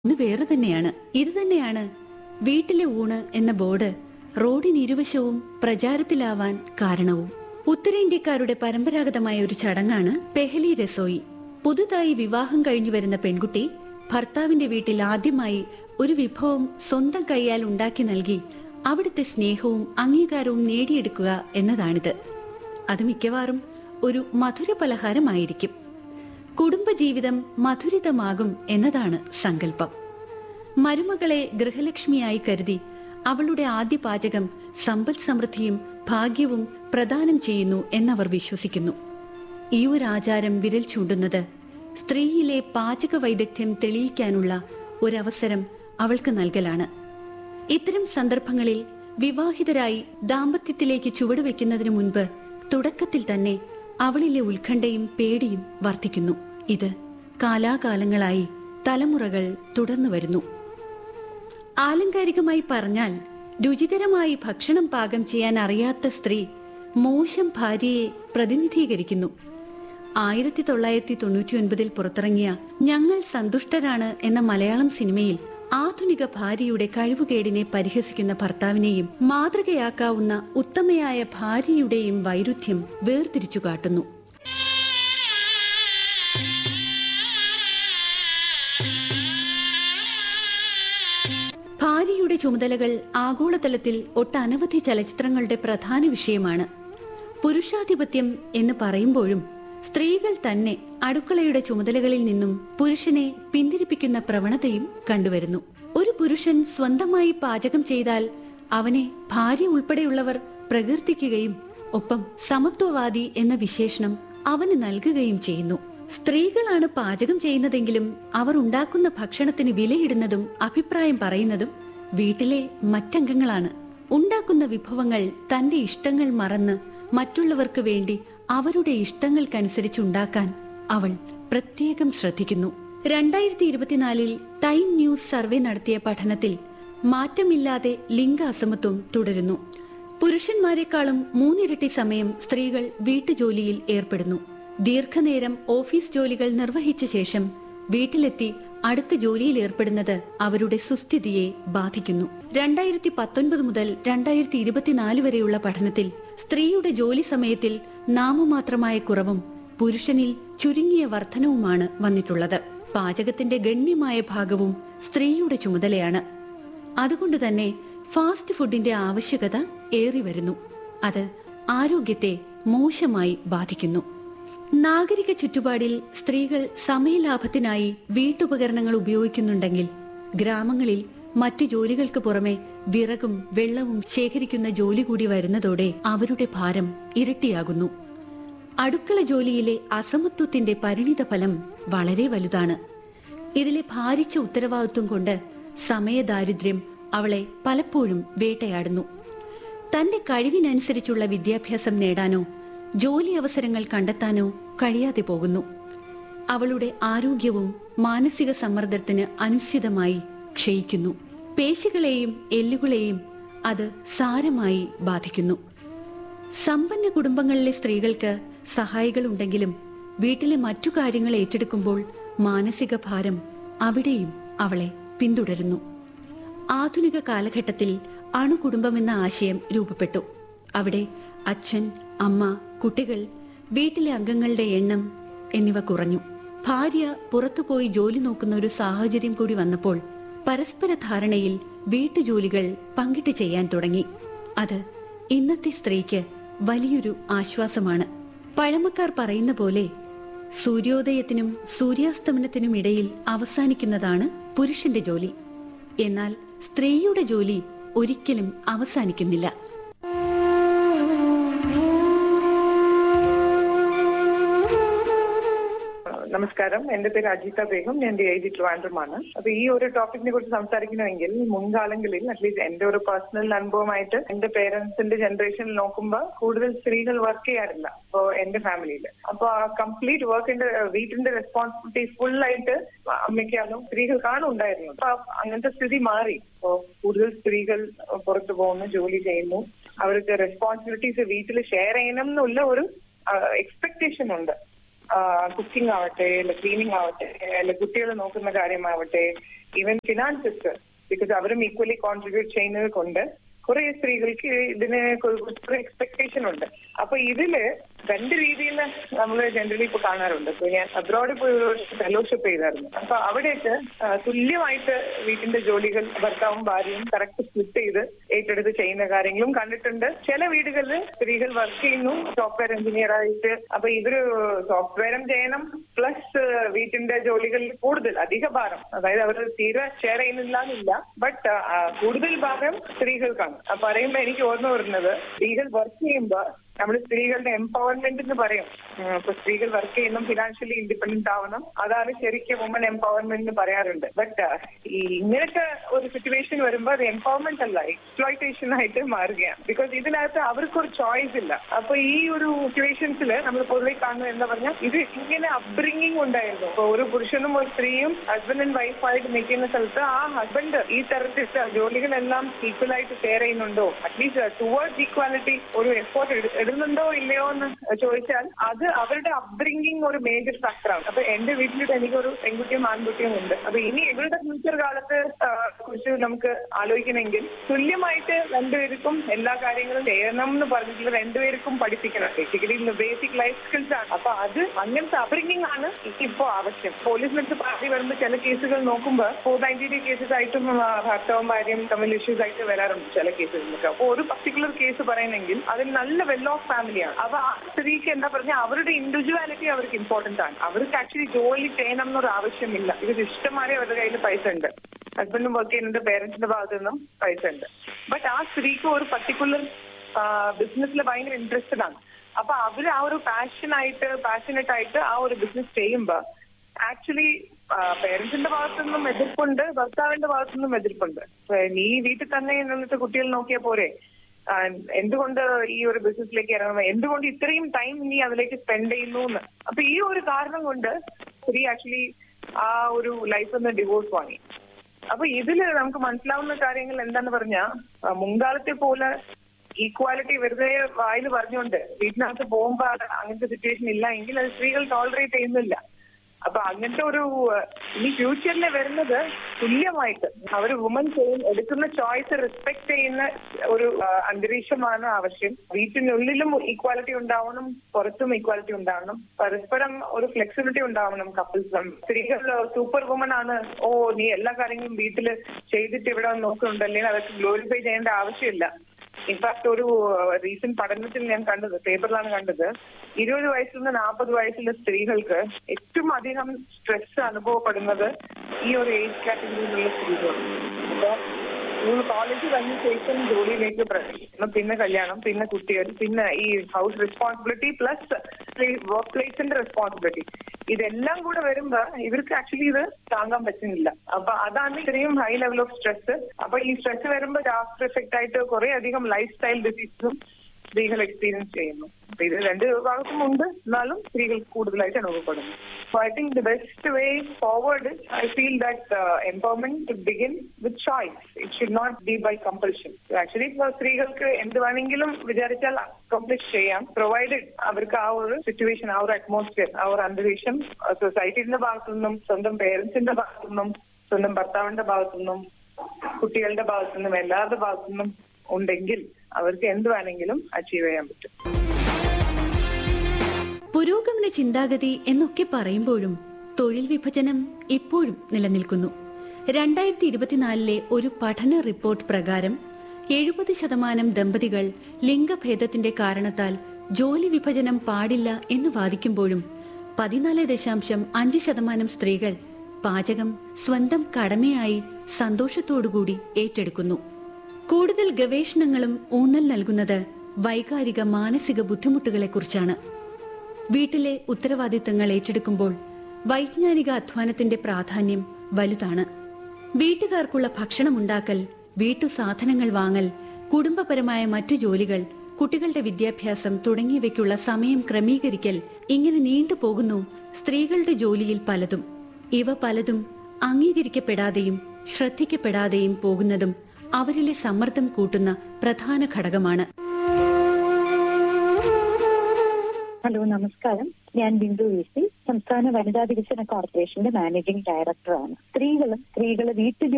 ഇത് വേറെ തന്നെയാണ് ഇത് തന്നെയാണ് വീട്ടിലെ ഊണ് എന്ന ബോർഡ് റോഡിനിരുവശവും പ്രചാരത്തിലാവാൻ കാരണവും ഉത്തരേന്ത്യക്കാരുടെ പരമ്പരാഗതമായ ഒരു ചടങ്ങാണ് പെഹലി രസോയി പുതുതായി വിവാഹം കഴിഞ്ഞു വരുന്ന പെൺകുട്ടി ഭർത്താവിന്റെ വീട്ടിൽ ആദ്യമായി ഒരു വിഭവം സ്വന്തം കൈയാൽ ഉണ്ടാക്കി നൽകി അവിടുത്തെ സ്നേഹവും അംഗീകാരവും നേടിയെടുക്കുക എന്നതാണിത് അത് മിക്കവാറും ഒരു മധുര പലഹാരമായിരിക്കും കുടുംബജീവിതം മധുരിതമാകും എന്നതാണ് സങ്കല്പം മരുമകളെ ഗൃഹലക്ഷ്മിയായി കരുതി അവളുടെ ആദ്യ പാചകം സമ്പൽ സമൃദ്ധിയും ഭാഗ്യവും പ്രദാനം ചെയ്യുന്നു എന്നവർ വിശ്വസിക്കുന്നു ഈ ഒരു ആചാരം വിരൽ ചൂണ്ടുന്നത് സ്ത്രീയിലെ പാചക വൈദഗ്ധ്യം തെളിയിക്കാനുള്ള ഒരവസരം അവൾക്ക് നൽകലാണ് ഇത്തരം സന്ദർഭങ്ങളിൽ വിവാഹിതരായി ദാമ്പത്യത്തിലേക്ക് ചുവടുവെക്കുന്നതിനു മുൻപ് തുടക്കത്തിൽ തന്നെ അവളിലെ ഉത്കണ്ഠയും പേടിയും വർദ്ധിക്കുന്നു ഇത് കാലാകാലങ്ങളായി തലമുറകൾ തുടർന്നു വരുന്നു ആലങ്കാരികമായി പറഞ്ഞാൽ രുചികരമായി ഭക്ഷണം പാകം ചെയ്യാൻ അറിയാത്ത സ്ത്രീ മോശം ഭാര്യയെ പ്രതിനിധീകരിക്കുന്നു ആയിരത്തി തൊള്ളായിരത്തി തൊണ്ണൂറ്റി ഒൻപതിൽ പുറത്തിറങ്ങിയ ഞങ്ങൾ സന്തുഷ്ടരാണ് എന്ന മലയാളം സിനിമയിൽ ആധുനിക ഭാര്യയുടെ കഴിവുകേടിനെ പരിഹസിക്കുന്ന ഭർത്താവിനെയും മാതൃകയാക്കാവുന്ന ഉത്തമയായ ഭാര്യയുടെയും വൈരുദ്ധ്യം വേർതിരിച്ചു കാട്ടുന്നു ഭാര്യയുടെ ചുമതലകൾ ആഗോളതലത്തിൽ ഒട്ടനവധി ചലച്ചിത്രങ്ങളുടെ പ്രധാന വിഷയമാണ് പുരുഷാധിപത്യം എന്ന് പറയുമ്പോഴും സ്ത്രീകൾ തന്നെ അടുക്കളയുടെ ചുമതലകളിൽ നിന്നും പുരുഷനെ പിന്തിരിപ്പിക്കുന്ന പ്രവണതയും കണ്ടുവരുന്നു ഒരു പുരുഷൻ സ്വന്തമായി പാചകം ചെയ്താൽ അവനെ ഭാര്യ ഉൾപ്പെടെയുള്ളവർ പ്രകീർത്തിക്കുകയും ഒപ്പം സമത്വവാദി എന്ന വിശേഷണം അവന് നൽകുകയും ചെയ്യുന്നു സ്ത്രീകളാണ് പാചകം ചെയ്യുന്നതെങ്കിലും അവർ ഉണ്ടാക്കുന്ന ഭക്ഷണത്തിന് വിലയിടുന്നതും അഭിപ്രായം പറയുന്നതും വീട്ടിലെ മറ്റംഗങ്ങളാണ് ഉണ്ടാക്കുന്ന വിഭവങ്ങൾ തന്റെ ഇഷ്ടങ്ങൾ മറന്ന് മറ്റുള്ളവർക്ക് വേണ്ടി അവരുടെ ഇഷ്ടങ്ങൾക്കനുസരിച്ച് ഉണ്ടാക്കാൻ അവൾ പ്രത്യേകം ശ്രദ്ധിക്കുന്നു രണ്ടായിരത്തി ഇരുപത്തിനാലിൽ ടൈം ന്യൂസ് സർവേ നടത്തിയ പഠനത്തിൽ മാറ്റമില്ലാതെ ലിംഗ അസമത്വം തുടരുന്നു പുരുഷന്മാരെക്കാളും മൂന്നിരട്ടി സമയം സ്ത്രീകൾ വീട്ടുജോലിയിൽ ഏർപ്പെടുന്നു ദീർഘനേരം ഓഫീസ് ജോലികൾ നിർവഹിച്ച ശേഷം വീട്ടിലെത്തി അടുത്ത ജോലിയിൽ ഏർപ്പെടുന്നത് അവരുടെ സുസ്ഥിതിയെ ബാധിക്കുന്നു രണ്ടായിരത്തി പത്തൊൻപത് മുതൽ രണ്ടായിരത്തി ഇരുപത്തിനാല് വരെയുള്ള പഠനത്തിൽ സ്ത്രീയുടെ ജോലി സമയത്തിൽ നാമമാത്രമായ കുറവും പുരുഷനിൽ ചുരുങ്ങിയ വർധനവുമാണ് വന്നിട്ടുള്ളത് പാചകത്തിന്റെ ഗണ്യമായ ഭാഗവും സ്ത്രീയുടെ ചുമതലയാണ് അതുകൊണ്ട് തന്നെ ഫാസ്റ്റ് ഫുഡിന്റെ ആവശ്യകത ഏറി വരുന്നു അത് ആരോഗ്യത്തെ മോശമായി ബാധിക്കുന്നു നാഗരിക ചുറ്റുപാടിൽ സ്ത്രീകൾ സമയലാഭത്തിനായി വീട്ടുപകരണങ്ങൾ ഉപയോഗിക്കുന്നുണ്ടെങ്കിൽ ഗ്രാമങ്ങളിൽ മറ്റു ജോലികൾക്ക് പുറമെ വിറകും വെള്ളവും ശേഖരിക്കുന്ന ജോലി കൂടി വരുന്നതോടെ അവരുടെ ഭാരം ഇരട്ടിയാകുന്നു അടുക്കള ജോലിയിലെ അസമത്വത്തിന്റെ പരിണിത ഫലം വളരെ വലുതാണ് ഇതിലെ ഭാരിച്ച ഉത്തരവാദിത്വം കൊണ്ട് സമയദാരിദ്ര്യം അവളെ പലപ്പോഴും വേട്ടയാടുന്നു തന്റെ കഴിവിനനുസരിച്ചുള്ള വിദ്യാഭ്യാസം നേടാനോ ജോലി അവസരങ്ങൾ കണ്ടെത്താനോ കഴിയാതെ പോകുന്നു അവളുടെ ആരോഗ്യവും മാനസിക സമ്മർദ്ദത്തിന് അനുസ്യൂതമായി ക്ഷയിക്കുന്നു പേശികളെയും എല്ലുകളെയും അത് സാരമായി ബാധിക്കുന്നു സമ്പന്ന കുടുംബങ്ങളിലെ സ്ത്രീകൾക്ക് സഹായികളുണ്ടെങ്കിലും വീട്ടിലെ മറ്റു കാര്യങ്ങൾ ഏറ്റെടുക്കുമ്പോൾ മാനസിക ഭാരം അവിടെയും അവളെ പിന്തുടരുന്നു ആധുനിക കാലഘട്ടത്തിൽ അണുകുടുംബമെന്ന ആശയം രൂപപ്പെട്ടു അവിടെ അച്ഛൻ അമ്മ കുട്ടികൾ വീട്ടിലെ അംഗങ്ങളുടെ എണ്ണം എന്നിവ കുറഞ്ഞു ഭാര്യ പുറത്തുപോയി ജോലി നോക്കുന്ന ഒരു സാഹചര്യം കൂടി വന്നപ്പോൾ പരസ്പര ധാരണയിൽ വീട്ടുജോലികൾ പങ്കിട്ട് ചെയ്യാൻ തുടങ്ങി അത് ഇന്നത്തെ സ്ത്രീക്ക് വലിയൊരു ആശ്വാസമാണ് പഴമക്കാർ പറയുന്ന പോലെ സൂര്യോദയത്തിനും സൂര്യാസ്തമനത്തിനും ഇടയിൽ അവസാനിക്കുന്നതാണ് പുരുഷന്റെ ജോലി എന്നാൽ സ്ത്രീയുടെ ജോലി ഒരിക്കലും അവസാനിക്കുന്നില്ല നമസ്കാരം എന്റെ പേര് അജിത ബേഗം ഞാൻ ഡി ഐ ജി ട്രിവാൻഡ്രമാണ് അപ്പൊ ഈ ഒരു ടോപ്പിക്കിനെ കുറിച്ച് സംസാരിക്കണമെങ്കിൽ മുൻകാലങ്ങളിൽ അറ്റ്ലീസ്റ്റ് എന്റെ ഒരു പേഴ്സണൽ അനുഭവമായിട്ട് എന്റെ പേരൻസിന്റെ ജനറേഷനിൽ നോക്കുമ്പോൾ കൂടുതൽ സ്ത്രീകൾ വർക്ക് ചെയ്യാറില്ല ഇപ്പോ എന്റെ ഫാമിലിയിൽ അപ്പൊ ആ കംപ്ലീറ്റ് വർക്കിന്റെ വീട്ടിന്റെ റെസ്പോൺസിബിലിറ്റി ഫുൾ ആയിട്ട് അമ്മയ്ക്കാലും സ്ത്രീകൾക്കാണ് ഉണ്ടായിരുന്നത് അപ്പൊ അങ്ങനത്തെ സ്ഥിതി മാറി ഇപ്പോ കൂടുതൽ സ്ത്രീകൾ പുറത്തു പോകുന്നു ജോലി ചെയ്യുന്നു അവർക്ക് റെസ്പോൺസിബിലിറ്റീസ് വീട്ടിൽ ഷെയർ ചെയ്യണം എന്നുള്ള ഒരു എക്സ്പെക്ടേഷൻ ഉണ്ട് കുക്കിംഗ് ആവട്ടെ അല്ല ക്ലീനിങ് ആവട്ടെ അല്ല കുട്ടികളെ നോക്കുന്ന കാര്യമാവട്ടെ ഈവൻ ഫിനാൻസസ് ബിക്കോസ് അവരും ഈക്വലി കോൺട്രിബ്യൂട്ട് ചെയ്യുന്നത് കൊണ്ട് കുറെ സ്ത്രീകൾക്ക് ഇതിന് കുറെ എക്സ്പെക്ടേഷൻ ഉണ്ട് അപ്പൊ ഇതില് രണ്ട് രീതിയിൽ നമ്മൾ ജനറലി ഇപ്പൊ കാണാറുണ്ട് ഇപ്പൊ ഞാൻ അബ്രോഡ് പോയി ഫെലോഷിപ്പ് ചെയ്തായിരുന്നു അപ്പൊ അവിടെയൊക്കെ ആ, തുല്യമായിട്ട് വീട്ടിന്റെ ജോലികൾ ഭർത്താവും ഭാര്യയും കറക്റ്റ് സ്പ്ലിറ്റ് ചെയ്ത് ഏറ്റെടുത്ത് ചെയ്യുന്ന കാര്യങ്ങളും കണ്ടിട്ടുണ്ട് ചില വീടുകളിൽ സ്ത്രീകൾ വർക്ക് ചെയ്യുന്നു സോഫ്റ്റ്വെയർ എഞ്ചിനീയർ ആയിട്ട് അപ്പൊ ഇവര് സോഫ്റ്റ്വെയറും ചെയ്യണം പ്ലസ് വീട്ടിന്റെ ജോലികളിൽ കൂടുതൽ അധിക ഭാരം അതായത് അവർ തീരെ ഷെയർ ചെയ്യുന്നില്ല എന്നില്ല ബട്ട് കൂടുതൽ ഭാരം സ്ത്രീകൾക്കാണ് അപ്പൊ പറയുമ്പോ എനിക്ക് ഓർമ്മ വരുന്നത് സ്ത്രീകൾ വർക്ക് ചെയ്യുമ്പോ നമ്മൾ സ്ത്രീകളുടെ എംപവർമെന്റ് എന്ന് പറയും ഉം, ഇപ്പൊ സ്ത്രീകൾ വർക്ക് ചെയ്യുന്നു ഫിനാൻഷ്യലി ഇൻഡിപെൻഡന്റ് ആവണം അതാണ് ശരിക്കും വുമൺ എംപവർമെന്റ് എന്ന് പറയാറുണ്ട് ബട്ട് ഈ ഇങ്ങനത്തെ ഒരു സിറ്റുവേഷൻ വരുമ്പോൾ അത് എംപവർമെന്റ് അല്ല എക്സ്പ്ലോയിറ്റേഷൻ ആയിട്ട് മാറുകയാണ് ബിക്കോസ് ഇതിനകത്ത് അവർക്കൊരു ചോയ്സ് ഇല്ല അപ്പൊ ഈ ഒരു സിറ്റുവേഷൻസിൽ നമ്മൾ പൊതുവെ കാണുന്നത് എന്താ പറഞ്ഞാൽ ഇത് ഇങ്ങനെ അപ്ബ്രിങ്ങിങ് ഉണ്ടായിരുന്നു ഇപ്പൊ ഒരു പുരുഷനും ഒരു സ്ത്രീയും ഹസ്ബൻഡ് ആൻഡ് വൈഫായിട്ട് നിൽക്കുന്ന സ്ഥലത്ത് ആ ഹസ്ബൻഡ് ഈ തരത്തിലുള്ള ജോലികളെല്ലാം ഈക്വൽ ആയിട്ട് ഷെയർ ചെയ്യുന്നുണ്ടോ അറ്റ്ലീസ്റ്റ് ടുവേർഡ്സ് ഈക്വാലിറ്റി ഒരു എഫോർട്ട് ഇടുന്നുണ്ടോ ഇല്ലയോ എന്ന് ചോദിച്ചാൽ അത് അവരുടെ അപ്ബ്രിങ്ങിങ് ഒരു മേജർ ഫാക്ടറാണ് അപ്പൊ എന്റെ വീട്ടിൽ എനിക്കൊരു പെൺകുട്ടിയും ആൺകുട്ടിയും ഉണ്ട് അപ്പൊ ഇനി ഇവരുടെ ഫ്യൂച്ചർ കാലത്ത് ആ, കുറിച്ച് നമുക്ക് ആലോചിക്കണമെങ്കിൽ തുല്യമായിട്ട് രണ്ടുപേർക്കും എല്ലാ കാര്യങ്ങളും ചെയ്യണം എന്ന് പറഞ്ഞിട്ടുള്ള രണ്ടുപേർക്കും പഠിപ്പിക്കണം ബേസിക്കലി ബേസിക് ലൈഫ് സ്കിൽസ് ആണ് അപ്പൊ അത് അങ്ങനത്തെ അപ്ബ്രിങ്ങിങ് ആണ് ഇപ്പോ ആവശ്യം പോലീസിനടുത്ത് പാർട്ടി വരുമ്പോൾ ചില കേസുകൾ നോക്കുമ്പോൾ ഫോർ നയൻറ്റി ഡി കേസസ് ആയിട്ടും ആ, ഭർത്താവും ഭാര്യയും തമ്മിൽ ഇഷ്യൂസ് ആയിട്ട് വരാറുണ്ട് ചില കേസുകളിലൊക്കെ അപ്പൊ ഒരു പർട്ടിക്കുലർ കേസ് പറയണമെങ്കിൽ അതിൽ നല്ല വെൽ ഓഫ് ഫാമിലിയാണ് അപ്പൊ ആ സ്ത്രീക്ക് എന്താ പറഞ്ഞാൽ അവരുടെ ഇൻഡിവിജ്വാലിറ്റി അവർക്ക് ഇമ്പോർട്ടന്റ് ആണ് അവർക്ക് ആക്ച്വലി ജോലി ചെയ്യണം എന്നൊരു ആവശ്യമില്ല ഇത് ഇഷ്ടമാരെ അവരുടെ കയ്യിൽ പൈസ ഉണ്ട് ഹസ്ബൻഡും വർക്ക് ചെയ്യുന്നുണ്ട് പേരൻസിന്റെ ഭാഗത്തു നിന്നും പൈസ ഉണ്ട് ബട്ട് ആ സ്ത്രീക്ക് ഒരു പർട്ടിക്കുലർ ബിസിനസ്സിൽ ഭയങ്കര ഇൻട്രസ്റ്റഡ് ആണ് അപ്പൊ അവര് ആ ഒരു പാഷനായിട്ട് പാഷനറ്റ് ആയിട്ട് ആ ഒരു ബിസിനസ് ചെയ്യുമ്പോ ആക്ച്വലി പേരൻസിന്റെ ഭാഗത്തു നിന്നും എതിർപ്പുണ്ട് ഭർത്താവിന്റെ ഭാഗത്തു നിന്നും എതിർപ്പുണ്ട് ഇപ്പൊ നീ വീട്ടിൽ തന്നെ നിന്നിട്ട് കുട്ടികൾ നോക്കിയാൽ പോരെ ആ, എന്തുകൊണ്ട് ഈ ഒരു ബിസിനസ്സിലേക്ക് ഇറങ്ങണം എന്തുകൊണ്ട് ഇത്രയും ടൈം നീ അതിലേക്ക് സ്പെൻഡ് ചെയ്യുന്നു എന്ന് അപ്പൊ ഈ ഒരു കാരണം കൊണ്ട് സ്ത്രീ ആക്ച്വലി ആ ഒരു ലൈഫിൽ നിന്ന് ഡിവോഴ്സ് വാങ്ങി അപ്പൊ ഇതില് നമുക്ക് മനസ്സിലാവുന്ന കാര്യങ്ങൾ എന്താന്ന് പറഞ്ഞാൽ മുൻകാലത്തെ പോലെ ഈക്വാലിറ്റി വെറുതെ വായിൽ പറഞ്ഞുകൊണ്ട് വീട്ടിനകത്ത് പോകുമ്പോ അത് അങ്ങനത്തെ സിറ്റുവേഷൻ ഇല്ല എങ്കിൽ അത് സ്ത്രീകൾ ടോളറേറ്റ് ചെയ്യുന്നില്ല അപ്പൊ അങ്ങനത്തെ ഒരു അഹ്, ഇനി ഫ്യൂച്ചറിൽ വരുന്നത് തുല്യമായിട്ട് അവർ വുമൻ ചെയ്യും എടുക്കുന്ന ചോയ്സ് റെസ്പെക്ട് ചെയ്യുന്ന ഒരു അഹ്, അന്തരീക്ഷമാണ് ആവശ്യം വീട്ടിനുള്ളിലും ഈക്വാലിറ്റി ഉണ്ടാവണം പുറത്തും ഈക്വാലിറ്റി ഉണ്ടാവണം പരസ്പരം ഒരു ഫ്ലെക്സിബിലിറ്റി ഉണ്ടാവണം കപ്പിൾസ് സ്ത്രീകൾ സൂപ്പർ വുമൺ ആണ് ഓ നീ എല്ലാ കാര്യങ്ങളും വീട്ടിൽ ചെയ്തിട്ട് ഇവിടെ വന്ന് നോക്കുന്നുണ്ടല്ലേ അതൊക്കെ ഗ്ലോറിഫൈ ചെയ്യേണ്ട ആവശ്യമില്ല ഇൻഫാക്ട് ഒരു റീസെന്റ് പഠനത്തിൽ ഞാൻ കണ്ടത് പേപ്പറിലാണ് കണ്ടത് ഇരുപത് വയസ്സിൽ നിന്ന് നാൽപ്പത് വയസ്സുള്ള സ്ത്രീകൾക്ക് ഏറ്റവും അധികം സ്ട്രെസ് അനുഭവപ്പെടുന്നത് ഈ ഒരു ഏജ് കാറ്റഗറിയിലുള്ള സ്ത്രീകളാണ് അപ്പൊ സ്കൂൾ കോളേജ് കഴിഞ്ഞ ശേഷം ജോലിയിലേക്ക് പ്രവേശിക്കണം പിന്നെ കല്യാണം പിന്നെ കുട്ടികൾ പിന്നെ ഈ ഹൗസ് റെസ്പോൺസിബിലിറ്റി പ്ലസ് വർക്ക് പ്ലേസിന്റെ റെസ്പോൺസിബിലിറ്റി ഇതെല്ലാം കൂടെ വരുമ്പോ ഇവർക്ക് ആക്ച്വലി ഇത് താങ്ങാൻ പറ്റുന്നില്ല അപ്പൊ അതാണ് ഇത്രയും ഹൈ ലെവൽ ഓഫ് സ്ട്രെസ് അപ്പൊ ഈ സ്ട്രെസ് വരുമ്പോൾ ആഫ്റ്റർ എഫക്റ്റ് ആയിട്ട് കുറെ അധികം ലൈഫ് സ്റ്റൈൽ ഡിസീസും സ്ത്രീകൾ എക്സ്പീരിയൻസ് ചെയ്യുന്നു അപ്പൊ ഇത് രണ്ട് ഭാഗത്തും ഉണ്ട് എന്നാലും സ്ത്രീകൾ കൂടുതലായിട്ട് അനുഭവപ്പെടുന്നു so I think the best way forward I feel that empowerment to begin with choice it should not be by compulsion actually സ്ത്രീകൾക്ക് എന്ത് വേണമെങ്കിലും വിചാരിച്ചാൽ അക്കംപ്ലിഷ് ചെയ്യാം പ്രൊവൈഡഡ് അവർക്ക് ആ ഒരു സിറ്റുവേഷൻ ആ ഒരു അറ്റ്മോസ്ഫിയർ ആ ഒരു അന്തരീക്ഷം സൊസൈറ്റിയുടെ ഭാഗത്തു നിന്നും സ്വന്തം പേരൻസിന്റെ ഭാഗത്തു നിന്നും സ്വന്തം ഭർത്താവിന്റെ ഭാഗത്തു നിന്നും കുട്ടികളുടെ ഭാഗത്തു നിന്നും എല്ലാവരുടെ ഭാഗത്തു നിന്നും ഉണ്ടെങ്കിൽ അവർക്ക് എന്ത് വേണമെങ്കിലും അച്ചീവ് ചെയ്യാൻ പറ്റും പുരോഗമന ചിന്താഗതി എന്നൊക്കെ പറയുമ്പോഴും തൊഴിൽ വിഭജനം ഇപ്പോഴും നിലനിൽക്കുന്നു രണ്ടായിരത്തി ഇരുപത്തിനാലിലെ ഒരു പഠന റിപ്പോർട്ട് പ്രകാരം എഴുപത് ശതമാനം ദമ്പതികൾ ലിംഗഭേദത്തിന്റെ കാരണത്താൽ ജോലി വിഭജനം പാടില്ല എന്ന് വാദിക്കുമ്പോഴും പതിനാല് ദശാംശം അഞ്ച് ശതമാനം സ്ത്രീകൾ പാചകം സ്വന്തം കടമയായി സന്തോഷത്തോടുകൂടി ഏറ്റെടുക്കുന്നു കൂടുതൽ ഗവേഷണങ്ങളും ഊന്നൽ നൽകുന്നത് വൈകാരിക മാനസിക ബുദ്ധിമുട്ടുകളെക്കുറിച്ചാണ് വീട്ടിലെ ഉത്തരവാദിത്തങ്ങൾ ഏറ്റെടുക്കുമ്പോൾ വൈജ്ഞാനിക അധ്വാനത്തിന്റെ പ്രാധാന്യം വലുതാണ് വീട്ടുകാർക്കുള്ള ഭക്ഷണമുണ്ടാക്കൽ വീട്ടു സാധനങ്ങൾ വാങ്ങൽ കുടുംബപരമായ മറ്റു ജോലികൾ കുട്ടികളുടെ വിദ്യാഭ്യാസം തുടങ്ങിയവയ്ക്കുള്ള സമയം ക്രമീകരിക്കൽ ഇങ്ങനെ നീണ്ടുപോകുന്നു സ്ത്രീകളുടെ ജോലിയിൽ പലതും ഇവ പലതും അംഗീകരിക്കപ്പെടാതെയും ശ്രദ്ധിക്കപ്പെടാതെയും പോകുന്നതും അവരിലെ സമ്മർദ്ദം കൂട്ടുന്ന പ്രധാന ഘടകമാണ് ഹലോ നമസ്കാരം ഞാൻ ബിന്ദു വി സി സംസ്ഥാന വനിതാ വികസന കോർപ്പറേഷന്റെ മാനേജിംഗ് ഡയറക്ടറാണ് സ്ത്രീകളും സ്ത്രീകൾ വീട്ടു